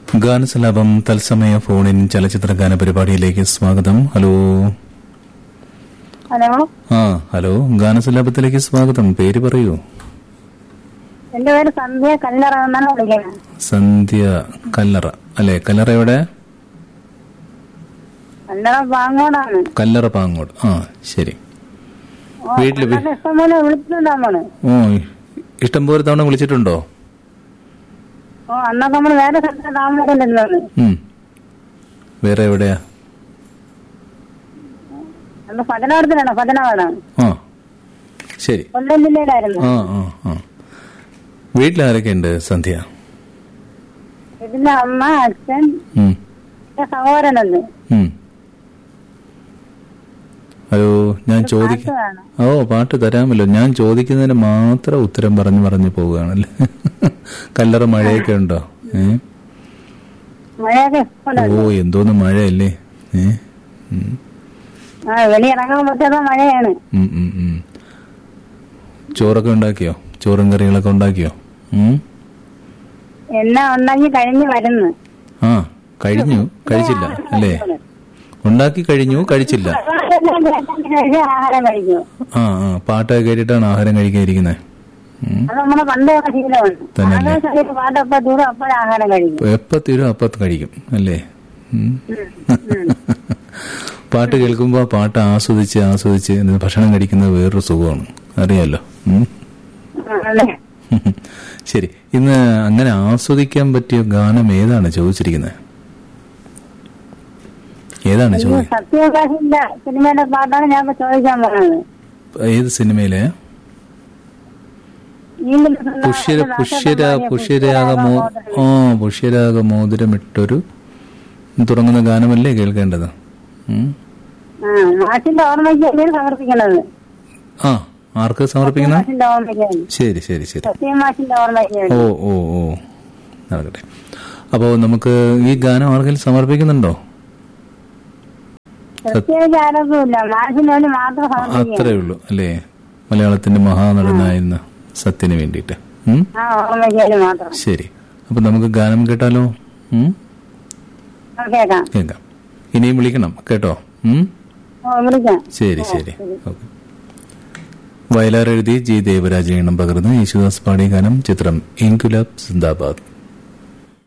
ഗാനസലാപം തത്സമയ ഫോണിൻ ചലച്ചിത്ര ഗാന പരിപാടിയിലേക്ക് സ്വാഗതം ഹലോ ഹലോ ആ ഹലോ ഗാനസലാപത്തിലേക്ക് സ്വാഗതം പേര് പറയൂ എന്റെ പേര് സന്ധ്യ കല്ലറ എന്നാണ് വിളിക്കുന്നത് സന്ധ്യ കല്ലറ അല്ലെ കല്ലറ എവിടെ കല്ലറ പാങ്ങോടാണ് കല്ലറ പാങ്ങോട് ആ ശരി ഓ, വീട്ടില് വി- അന്നൊക്കെ ഇഷ്ടംപോലെ വിളിച്ചിട്ടുണ്ട് നമ്മള് ഓ ഇഷ്ടം പോലെ തവണ വിളിച്ചിട്ടുണ്ടോ ഓ അന്നൊക്കെ നമ്മള് വേറെ സ്ഥലത്ത് താമസിച്ചിരുന്നത് ഉം. വേറെ എവിടെയാ അന്ന് പതനാടത്തിലാണ് പതനാടാണ് ആ ശരി കൊല്ലം ജില്ലയിലായിരുന്നു ആ ആ ആ വീട്ടിലാരൊക്കെ ഉണ്ട് സന്ധ്യ ഇതിന്റെ അമ്മ അച്ഛൻ ഉം. എന്റെ സഹോദരനുണ്ട് ഉം. ഹലോ ഞാൻ ചോദിക്ക പാട്ട് വേണം ഓ പാട്ട് തരാമല്ലോ ഞാൻ ചോദിക്കുന്നതിന് മാത്രം ഉത്തരം പറഞ്ഞു പറഞ്ഞു പോവുകയാണല്ലേ കല്ലറ മഴയൊക്കെ ഉണ്ടോ ഏ മഴയൊക്കെ ഇഷ്ടമല്ല ഓ എന്തോന്ന് മഴയല്ലേ ഏ ഉം. ആ വെളിയിറങ്ങാൻ പറ്റാത്ത മഴയാണ് ഉം, ഉം, ഉം. ചോറൊക്കെ ഉണ്ടാക്കിയോ ചോറും കറികളൊക്കെ ഉണ്ടാക്കിയോ ഉം? എല്ലാം ഉണ്ടാക്കി കഴിഞ്ഞ് വരുന്നു ആ കഴിഞ്ഞു കഴിച്ചില്ല അല്ലേ ഉണ്ടാക്കി കഴിഞ്ഞു കഴിച്ചില്ല കഴിഞ്ഞ് ആഹാരം കഴിക്കും ആ ആ പാട്ടൊക്കെ കേട്ടിട്ടാണ് ആഹാരം കഴിക്കാതിരിക്കുന്നത് അത് നമ്മുടെ പണ്ടൊക്കെ ശീലമാണ് തന്നെയല്ലേ? ആകാശം പാട്ടപ്പ ദൂരം അപ്പോഴും ആഹാരം കഴിക്കും എപ്പ തീരും അപ്പത്ത് കഴിക്കും അല്ലേ ഉം. പാട്ട് കേൾക്കുമ്പോൾ പാട്ട് ആസ്വദിച്ച് ആസ്വദിച്ച് എന്നിട്ട് ഭക്ഷണം കഴിക്കുന്നത് വേറൊരു സുഖമാണ് അറിയാലോ ഉം. അല്ലേ ശരി ഇന്ന് അങ്ങനെ ആസ്വദിക്കാൻ പറ്റിയ ഗാനം ഏതാണ് ചോദിച്ചിരിക്കുന്നത് ഏതാണ് ഈ ചോദി സത്യപ്രകാശിന്റെ സിനിമയുടെ പാട്ടാണ് ഞാൻ ഇപ്പൊ ചോദിക്കാൻ പറഞ്ഞത് ഏത് സിനിമയിലെ ഈങ്കിൾ സുന്ദര- പുഷ്യര ദാസ പുഷ്യര സമ്മാനിയ പുഷ്യരാഗ മോ പുഷ്യരാഗ ആ പുഷ്യരാഗ മോതിരമിട്ടൊരു തുടങ്ങുന്ന ഗാനമല്ലേ കേൾക്കേണ്ടത് ഉം. ആ മാഷിന്റെ ഓർമ്മയ്ക്ക് സമർപ്പിക്കണത് ആ ആർക്ക് സമർപ്പിക്കുന്ന മാഷിന്റെ ഓർമ്മയ്ക്കാണ് ശരി ശരി ശരി സത്യം മാഷിന്റെ ഓർമ്മയ്ക്ക് ഓ ഓ ഓ നടക്കട്ടെ അപ്പോൾ നമുക്ക് ഈ ഗാനം ആർക്കെങ്കിലും സമർപ്പിക്കുന്നുണ്ടോ പ്രത്യേകിച്ച് ആരോഗ്യമില്ല മാഷിന് വേണ്ടി മാത്രം സമർപ്പിക്കുക അത്രേ ഉള്ളൂ അല്ലേ മലയാളത്തിന്റെ മഹാനടനായിരുന്ന സത്യന് വേണ്ടിയിട്ട് ഉം? ആ ഓർമ്മയ്ക്ക് വേണ്ടി മാത്രം ശരി അപ്പൊ നമുക്ക് ഗാനം കേട്ടാലോ ഉം? ആ, കേൾക്കാം കേൾക്കാം ഇനിയും വിളിക്കണം കേട്ടോ ഉം? ഓ വിളിക്കാം ശരി ശരി ഓക്കെ വയലാർ എഴുതി ജി ദേവരാജ എണ്ണം പകർന്ന് യേശുദാസ് പാടിയ ഗാനം ചിത്രം ഇൻകുലാബ് സിന്ദാബാദ്